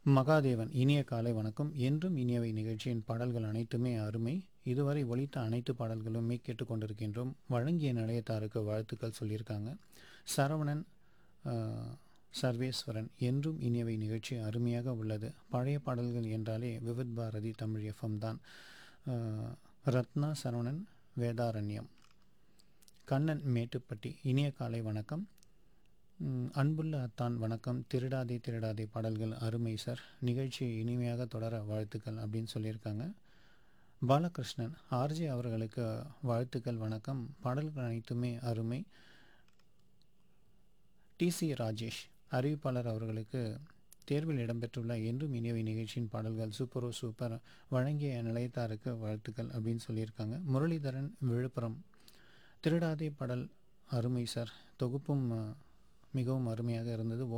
மகாதேவன் இனிய காலை வணக்கம் என்றும் இனியவை நிகழ்ச்சியின் பாடல்கள் அனைத்துமே அருமை இதுவரை ஒலித்த அனைத்து பாடல்களுமே கேட்டுக்கொண்டிருக்கின்றோம் வழங்கிய நிலையத்தாருக்கு வாழ்த்துக்கள் சொல்லியிருக்காங்க சரவணன் ஆஹ், சர்வேஸ்வரன் என்றும் இனியவை நிகழ்ச்சி அருமையாக உள்ளது பழைய பாடல்கள் என்றாலே விவித் பாரதி தமிழ் எஃப்எம் தான் ஆஹ், ரத்னா சரவணன் வேதாரண்யம் கண்ணன் மேட்டுப்பட்டி இனிய காலை வணக்கம் ம், அன்புள்ள அத்தான் வணக்கம் திருடாதே திருடாதே பாடல்கள் அருமை சார் நிகழ்ச்சி இனிமையாக தொடர வாழ்த்துக்கள் அப்படின்னு சொல்லியிருக்காங்க பாலகிருஷ்ணன் ஆர்ஜே அவர்களுக்கு வாழ்த்துக்கள் வணக்கம் பாடல்கள் அனைத்துமே அருமை டிசி ராஜேஷ் அறிவிப்பாளர் அவர்களுக்கு தேர்வில் இடம்பெற்றுள்ள என்றும் இனியவை நிகழ்ச்சியின் பாடல்கள் சூப்பரோ சூப்பர் வழங்கிய நிலையத்தாருக்கு வாழ்த்துக்கள் அப்படின்னு சொல்லியிருக்காங்க முரளிதரன் விழுப்புரம் திருடாதே பாடல் அருமை சார் தொகுப்பும் அஹ், மிகவும் அருமையாக இருந்தது